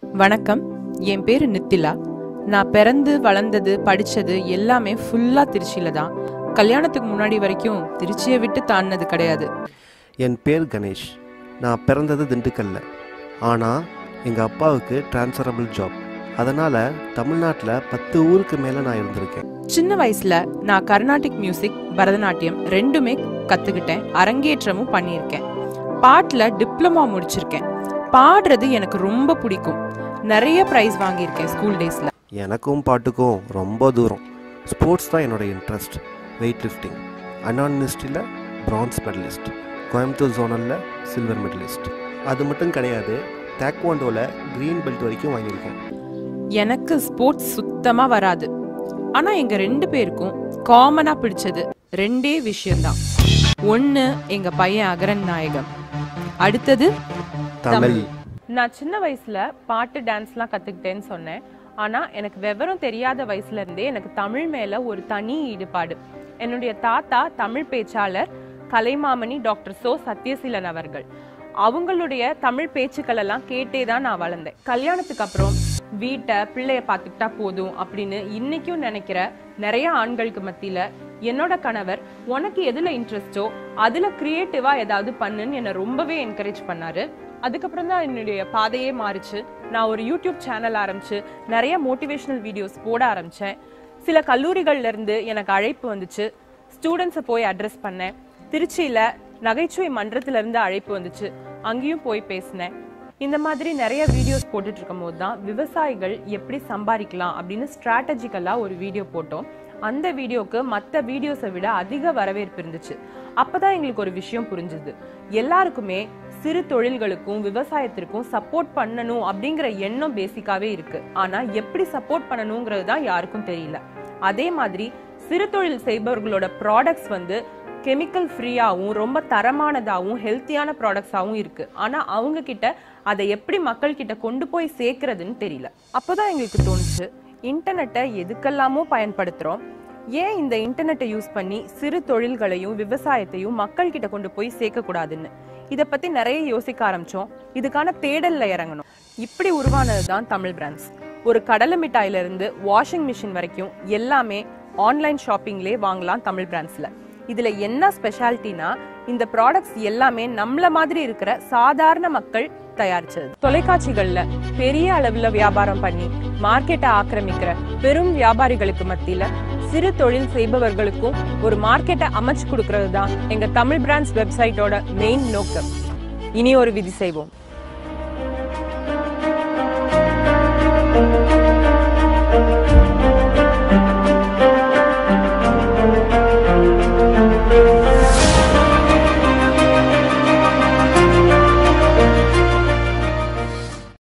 வணக்கம் என் பேர் நித்திலா நான் பிறந்து வளர்ந்தது படித்தது எல்லாமே ஃபுல்லாக திருச்சியில் தான் கல்யாணத்துக்கு முன்னாடி வரைக்கும் திருச்சியை விட்டு தாண்டினது கிடையாது என் பேர் கணேஷ் நான் பிறந்தது திண்டுக்கல்ல ஆனால் எங்கள் அப்பாவுக்கு ட்ரான்ஸ்ஃபரபிள் ஜாப் அதனால் தமிழ்நாட்டில் பத்து ஊருக்கு மேலே நான் இருந்திருக்கேன் சின்ன வயசில் நான் கர்நாடிக் மியூசிக் பரதநாட்டியம் ரெண்டுமே கற்றுக்கிட்டேன் அரங்கேற்றமும் பண்ணியிருக்கேன் பாட்டில் டிப்ளமா முடிச்சிருக்கேன் பாடுறது எனக்கு ரொம்ப பிடிக்கும் நிறைய ப்ரைஸ் வாங்கியிருக்கேன் ஸ்கூல் டேஸில் எனக்கும் பாட்டுக்கும் ரொம்ப தூரம் ஸ்போர்ட்ஸ் தான் என்னோட இன்ட்ரெஸ்ட் வெயிட் லிஃப்டிங் அண்ணா யூனிவர்சிட்டியில் பிரான்ஸ் மெடலிஸ்ட் கோயம்புத்தூர் ஜோனலில் சில்வர் மெடலிஸ்ட் அது மட்டும் கிடையாது தேக்வாண்டோவில் க்ரீன் பெல்ட் வரைக்கும் வாங்கியிருக்கேன் எனக்கு ஸ்போர்ட்ஸ் சுத்தமாக வராது ஆனால் எங்கள் ரெண்டு பேருக்கும் காமனாக பிடிச்சது ரெண்டே விஷயம்தான் ஒன்று எங்கள் பையன் அகரன் நாயகம் அடுத்தது தமிழ் நான் சின்ன வயசுல பாட்டு டான்ஸ்லாம் கத்துக்கிட்டேன்னு சொன்னேன் ஆனா எனக்கு விவரம் தெரியாத வயசுல இருந்தே எனக்கு தமிழ் மேல ஒரு தனி ஈடுபாடு என்னுடைய தாத்தா தமிழ் பேச்சாளர் கலைமாமணி டாக்டர் சோ சத்யசீலன் அவர்கள் அவங்களுடைய தமிழ் பேச்சுக்கள் எல்லாம் கேட்டே தான் நான் வளர்ந்தேன் கல்யாணத்துக்கு அப்புறம் வீட்டை பிள்ளைய பார்த்துக்கிட்டா போதும் அப்படின்னு இன்னைக்கும் நினைக்கிற நிறைய ஆண்களுக்கு மத்தியில என்னோட கணவர் உனக்கு எதுல இன்ட்ரெஸ்டோ அதுல கிரியேட்டிவா ஏதாவது பண்ணுன்னு என்னை ரொம்பவே என்கரேஜ் பண்ணாரு அதுக்கப்புறம் தான் என்னுடைய பாதையே மாறுச்சு நான் ஒரு யூடியூப் சேனல் ஆரம்பிச்சு நிறைய மோட்டிவேஷனல் வீடியோஸ் போட ஆரம்பிச்சேன் சில கல்லூரிகள்ல இருந்து எனக்கு அழைப்பு வந்துச்சு ஸ்டூடெண்ட்ஸை போய் அட்ரஸ் பண்ணேன் திருச்சியில நகைச்சுவை மன்றத்துல இருந்து அழைப்பு வந்துச்சு அங்கேயும் போய் பேசினேன் இந்த மாதிரி நிறைய வீடியோஸ் போட்டுட்டு இருக்கும் போது தான் விவசாயிகள் எப்படி சம்பாதிக்கலாம் அப்படின்னு ஸ்ட்ராட்டஜிக்கலா ஒரு வீடியோ போட்டோம் அந்த வீடியோக்கு மற்ற வீடியோஸை விட அதிக வரவேற்பு இருந்துச்சு அப்பதான் எங்களுக்கு ஒரு விஷயம் புரிஞ்சுது எல்லாருக்குமே சிறு தொழில்களுக்கும் விவசாயத்திற்கும் சப்போர்ட் பண்ணணும் அப்படிங்கிற எண்ணம் பேசிக்காவே இருக்கு ஆனா எப்படி சப்போர்ட் பண்ணணுங்கிறது தான் யாருக்கும் தெரியல அதே மாதிரி சிறு தொழில் செய்பவர்களோட ப்ராடக்ட்ஸ் வந்து கெமிக்கல் ஃப்ரீயாகவும் ரொம்ப தரமானதாகவும் ஹெல்த்தியான ப்ராடக்ட்ஸாகவும் இருக்கு ஆனா அவங்க கிட்ட அதை எப்படி மக்கள் கிட்ட கொண்டு போய் சேர்க்கறதுன்னு தெரியல அப்போதான் எங்களுக்கு தோணுச்சு இன்டர்நெட்டை எதுக்கெல்லாமோ பயன்படுத்துறோம் ஏன் இந்த இன்டர்நெட்டை யூஸ் பண்ணி சிறு தொழில்களையும் விவசாயத்தையும் மக்கள் கிட்ட கொண்டு போய் சேர்க்க கூடாதுன்னு இத பத்தி நிறைய யோசிக்க ஆரம்பிச்சோம் இதுக்கான தேடல்ல இறங்கணும் இப்படி உருவானது தான் தமிழ் பிராண்ட்ஸ் ஒரு கடலை மிட்டாயில இருந்து வாஷிங் மிஷின் வரைக்கும் எல்லாமே ஆன்லைன் ஷாப்பிங்லே வாங்கலாம் தமிழ் பிராண்ட்ஸ்ல இதுல என்ன ஸ்பெஷாலிட்டினா இந்த ப்ராடக்ட்ஸ் எல்லாமே நம்மள மாதிரி இருக்கிற சாதாரண மக்கள் தயாரிச்சது தொலைக்காட்சிகள்ல பெரிய அளவுல வியாபாரம் பண்ணி மார்க்கெட்டை ஆக்கிரமிக்கிற பெரும் வியாபாரிகளுக்கு மத்தியில சிறு தொழில் செய்பவர்களுக்கும் ஒரு மார்க்கெட்டை அமைச்சு கொடுக்கறது தான் எங்க தமிழ் பிராண்ட்ஸ் வெப்சைட்டோட மெயின் நோக்கம் இனி ஒரு விதி செய்வோம்